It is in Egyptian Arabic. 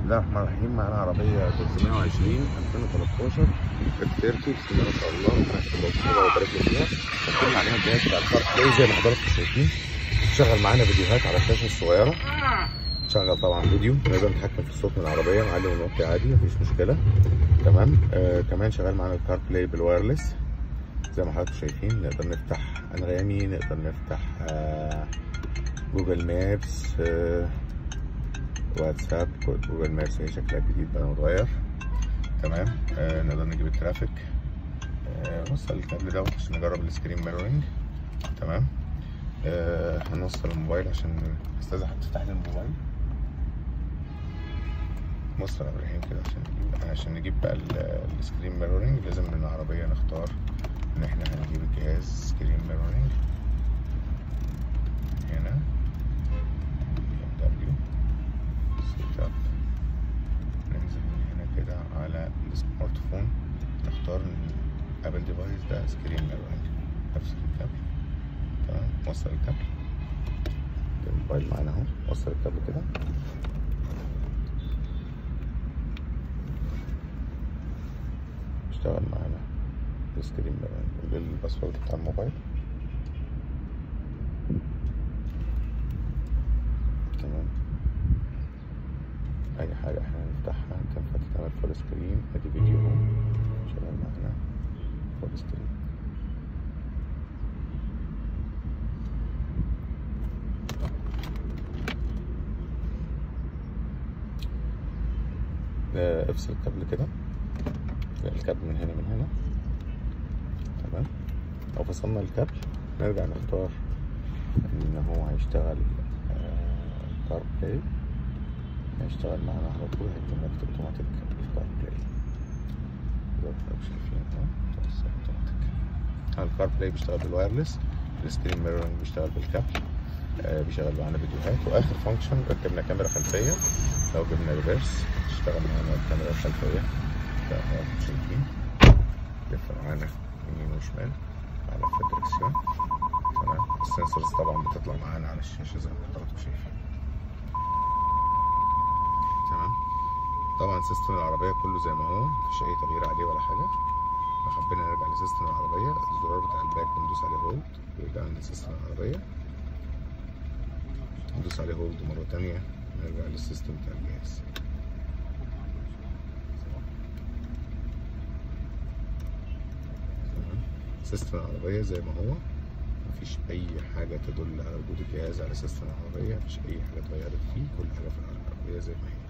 الله الرحمن الرحيم معانا عربية 320 2013 اكتيرتي بسم الله ما شاء الله ربنا يكتب الله ويبارك له فيها حطينا عليها الجهاز بتاع الكار بلاي زي ما حضراتكم شايفين شغل معانا فيديوهات على الشاشة الصغيرة شغل طبعا فيديو نقدر نتحكم في الصوت من العربية نعلي ونوطي عادي مفيش مشكلة تمام آه كمان شغال معانا الكار بلاي بالوايرلس زي ما حضراتكم شايفين نقدر نفتح انغامي نقدر نفتح آه جوجل مابس آه واتساب جوجل مابس هي شكلها جديد بقى متغير تمام آه نقدر نجيب الترافيك آه نوصل الكابل دوت عشان نجرب السكرين ميرورنج تمام آه هنوصل الموبايل عشان استاذة هتفتح لي الموبايل وصل ابراهيم كده عشان نجيب عشان نجيب بقى السكرين ميرورنج لازم من العربية نختار ان احنا هنجيب الجهاز سكرين ميرورنج هنا BMW سيت اب ننزل من هنا كده على السمارت فون نختار ابل ديفايس ده سكرين ميرورنج نفس الكابل تمام وصل الكابل الموبايل معانا اهو وصل الكابل كده اشتغل معانا السكرين ميرورنج الباسورد بتاع الموبايل تمام اي حاجه احنا هنفتحها تنفع تتعمل فول سكرين ادي فيديو اهو شغال معانا فول سكرين افصل الكابل كده الكابل من هنا من هنا تمام لو فصلنا الكابل نرجع نختار ان هو هيشتغل كار بلاي هيشتغل معانا على طول هيكونكت اوتوماتيك الكار بلاي زي ما احنا شايفين اهو توصل اوتوماتيك الكار بلاي بيشتغل بالوايرلس السكرين ميرورنج بيشتغل بالكابل آه بيشغل معانا فيديوهات واخر فانكشن ركبنا كاميرا خلفيه لو جبنا ريفرس تشتغل معانا الكاميرا الخلفيه زي ما انتم شايفين لف معانا يمين وشمال على الدركسيون تمام السنسورز طبعا بتطلع معانا على الشاشه زي ما حضراتكم شايفين تمام طبعا سيستم العربيه كله زي ما هو مفيش اي تغيير عليه ولا حاجه لو حبينا نرجع لسيستم العربيه الزرار بتاع الباك بندوس عليه هولد ويرجع لنا سيستم العربيه ندوس عليه هولد مره تانية نرجع للسيستم بتاع الجهاز سيستم العربية زي ما هو مفيش أي حاجة تدل على وجود الجهاز على سيستم العربية مفيش أي حاجة اتغيرت فيه كل حاجة في العربية زي ما هي